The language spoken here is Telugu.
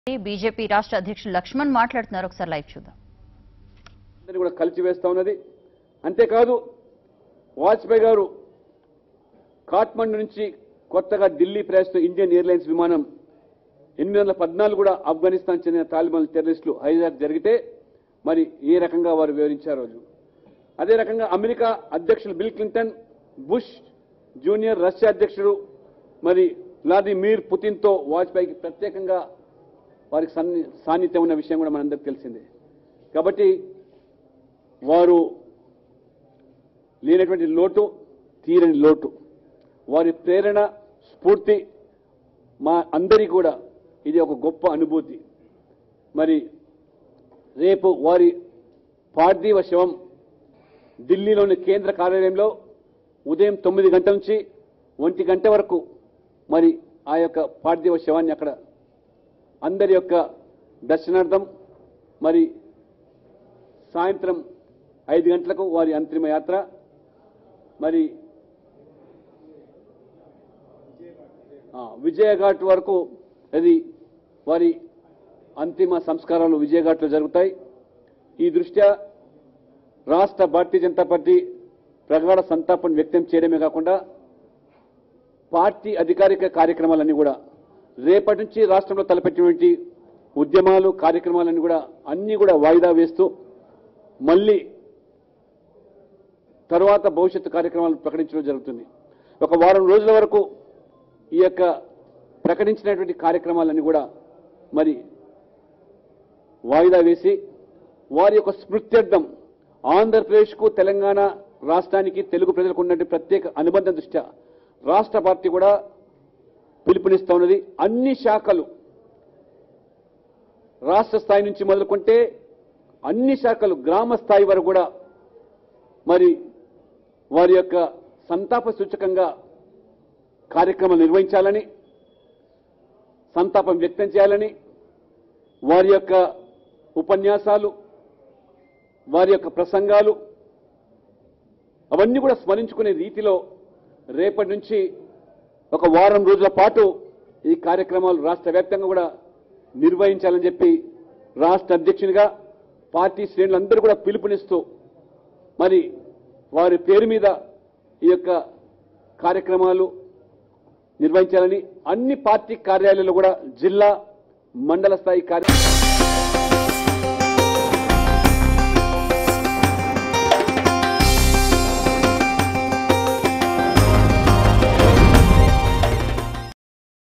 బీజేపీ రాష్ట్ర అధ్యక్షులు లక్ష్మణ్ మాట్లాడుతున్నారు ఒకసారి లైవ్ చూద్దాం అందరినీ కూడా కలిసివేస్తా ఉన్నది అంతేకాదు వాజ్పేయి గారు కాఠ్మండు నుంచి కొత్తగా ఢిల్లీ ప్రయాణిస్తున్న ఇండియన్ ఎయిర్లైన్స్ విమానం ఎనిమిది వందల పద్నాలుగు కూడా ఆఫ్ఘనిస్తాన్ చెందిన తాలిబాన్ టెర్రరిస్టులు హైజాక్ జరిగితే మరి ఏ రకంగా వారు వివరించారు రోజు అదే రకంగా అమెరికా అధ్యక్షులు Bill Clinton Bush junior Russia అధ్యక్షుడు మరి వ్లాదిమిర్ పుతిన్తో వాజ్పేయికి ప్రత్యేకంగా వారికి సన్ని సాన్నిధ్యం ఉన్న విషయం కూడా మనందరికీ తెలిసిందే కాబట్టి వారు లేనటువంటి లోటు తీరని లోటు వారి ప్రేరణ స్ఫూర్తి మా అందరికీ కూడా ఇది ఒక గొప్ప అనుభూతి మరి రేపు వారి పార్థివ శవం ఢిల్లీలోని కేంద్ర కార్యాలయంలో ఉదయం తొమ్మిది గంటల నుంచి ఒంటి గంట వరకు మరి ఆ యొక్క పార్థివ శవాన్ని అక్కడ అందరి యొక్క దర్శనార్థం మరి సాయంత్రం ఐదు గంటలకు వారి అంతిమ యాత్ర మరి ఆ, విజయఘాట్ వరకు అది వారి అంతిమ సంస్కారాలు విజయఘాట్లో జరుగుతాయి ఈ దృష్ట్యా రాష్ట్ర భారతీయ జనతా పార్టీ ప్రగాఢ సంతాపం వ్యక్తం చేయడమే కాకుండా పార్టీ అధికారిక కార్యక్రమాలన్నీ కూడా రేపటి నుంచి రాష్ట్రంలో తలపెట్టినటువంటి ఉద్యమాలు కార్యక్రమాలన్నీ కూడా అన్నీ కూడా వాయిదా వేస్తూ మళ్ళీ తర్వాత భవిష్యత్తు కార్యక్రమాలు ప్రకటించడం జరుగుతుంది ఒక వారం రోజుల వరకు ఈ యొక్క ప్రకటించినటువంటి కార్యక్రమాలన్నీ కూడా మరి వాయిదా వేసి వారి యొక్క స్మృత్యర్థం ఆంధ్రప్రదేశ్కు తెలంగాణ రాష్ట్రానికి తెలుగు ప్రజలకు ఉన్నటువంటి ప్రత్యేక అనుబంధం దృష్ట్యా రాష్ట్ర పార్టీ కూడా పిలుపునిస్తా ఉన్నది అన్ని శాఖలు రాష్ట్ర స్థాయి నుంచి మొదలుకుంటే అన్ని శాఖలు గ్రామ స్థాయి వరకు కూడా మరి వారి యొక్క సంతాప సూచకంగా కార్యక్రమాలు నిర్వహించాలని సంతాపం వ్యక్తం చేయాలని వారి యొక్క ఉపన్యాసాలు వారి యొక్క ప్రసంగాలు అవన్నీ కూడా స్మరించుకునే రీతిలో రేపటి నుంచి ఒక వారం రోజుల పాటు ఈ కార్యక్రమాలు రాష్ట్ర వ్యాప్తంగా కూడా నిర్వహించాలని చెప్పి రాష్ట్ర అధ్యక్షునిగా పార్టీ శ్రేణులందరూ కూడా పిలుపునిస్తూ మరి వారి పేరు మీద ఈ యొక్క కార్యక్రమాలు నిర్వహించాలని అన్ని పార్టీ కార్యాలయాలు కూడా జిల్లా మండల స్థాయి కార్య